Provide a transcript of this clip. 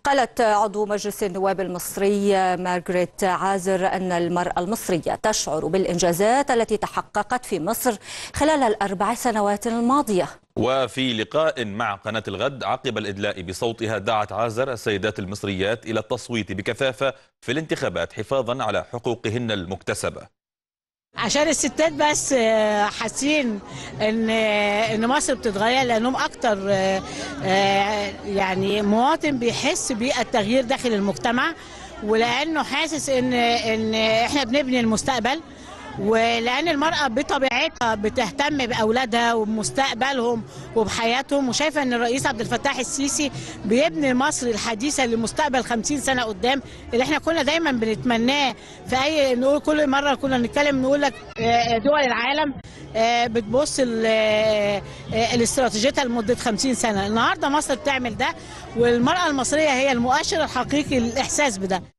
قالت عضو مجلس النواب المصري مارغريت عازر أن المرأة المصرية تشعر بالإنجازات التي تحققت في مصر خلال الأربع سنوات الماضية وفي لقاء مع قناة الغد عقب الإدلاء بصوتها دعت عازر السيدات المصريات إلى التصويت بكثافة في الانتخابات حفاظا على حقوقهن المكتسبة عشان الستات بس آه، حاسين ان آه، ان مصر بتتغير لانهم اكتر آه، آه، يعني مواطن بيحس بالتغيير داخل المجتمع ولانه حاسس ان ان احنا بنبني المستقبل ولان المراه بطبيعتها بتهتم باولادها وبمستقبلهم وبحياتهم وشايفه ان الرئيس عبد الفتاح السيسي بيبني مصر الحديثه لمستقبل 50 سنه قدام اللي احنا كنا دايما بنتمناه في اي نقول كل مره كنا نتكلم نقول لك آه، دول العالم آه، بتبص ل- آه، آه، لاستراتيجيتها لمده 50 سنه النهارده مصر بتعمل ده والمراه المصريه هي المؤشر الحقيقي للاحساس بده